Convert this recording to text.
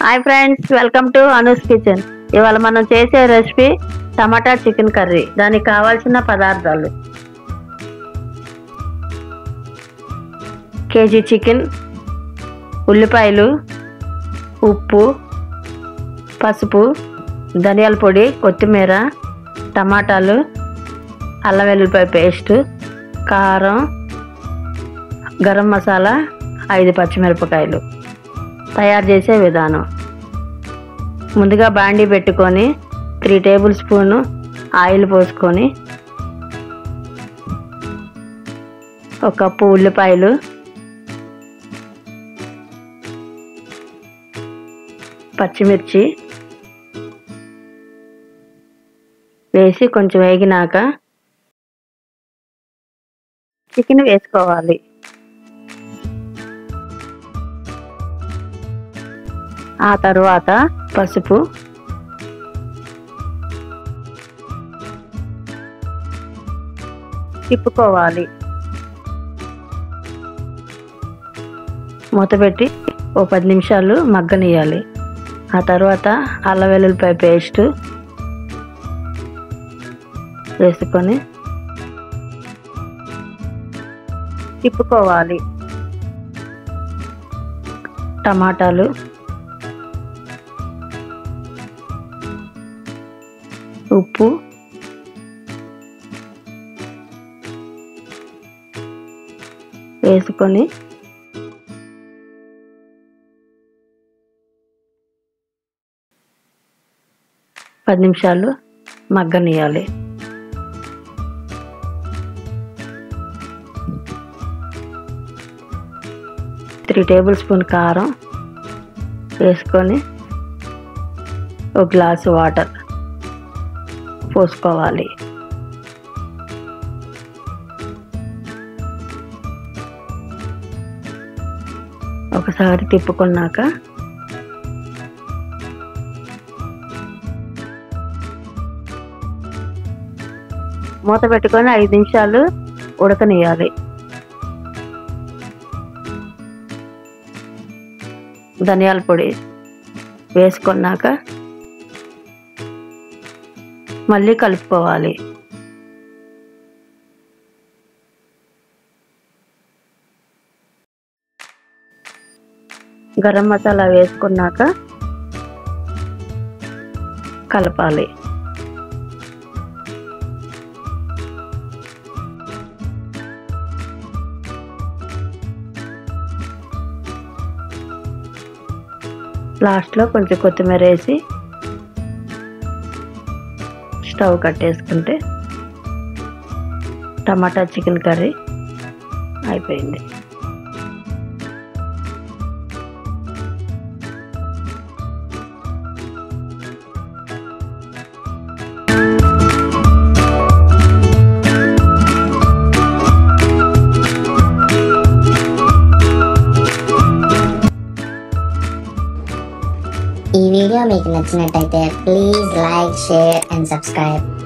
hi friends welcome to Anu's kitchen ఇవాళ మనం చేసే రెసిపీ టమాటా చికెన్ కర్రీ దానికి కావాల్సిన పదార్థాలు కేజీ చికెన్ ఉల్లిపాయలు ఉప్పు పసుపు ధనియాల పొడి కొత్తిమీర టమాటాలు అల్లం వెల్లుల్లిపాయ పేస్ట్ కారం గరం మసాలా ఐదు పచ్చిమిరపకాయలు తయారు చేసే విధానం ముందుగా బాండీ పెట్టుకొని త్రీ టేబుల్ స్పూన్ ఆయిల్ పోసుకొని ఒక కప్పు ఉల్లిపాయలు పచ్చిమిర్చి వేసి కొంచెం వేగినాక చికెన్ వేసుకోవాలి ఆ తర్వాత పసుపు తిప్పుకోవాలి మూత పెట్టి ఓ పది నిమిషాలు మగ్గనియాలి ఆ తర్వాత అల్లం వెల్లుల్లిపాయ పేస్ట్ వేసుకొని తిప్పుకోవాలి టమాటాలు ఉప్పు వేసుకొని పది నిమిషాలు మగ్గనియాలి త్రీ టేబుల్ స్పూన్ కారం వేసుకొని ఒక గ్లాసు వాటర్ పోసుకోవాలి ఒకసారి తిప్పుకున్నాక మూత పెట్టుకొని ఐదు నిమిషాలు ఉడకనియాలి ధనియాల పొడి వేసుకున్నాక మళ్ళీ కలుపుకోవాలి గరం మసాలా వేసుకున్నాక కలపాలి లాస్ట్లో కొంచెం కొత్తిమీర వేసి స్టవ్ కట్టేసుకుంటే టమాటా చికెన్ కర్రీ అయిపోయింది ఈ వీడియో మీకు నచ్చినట్టయితే please like share and subscribe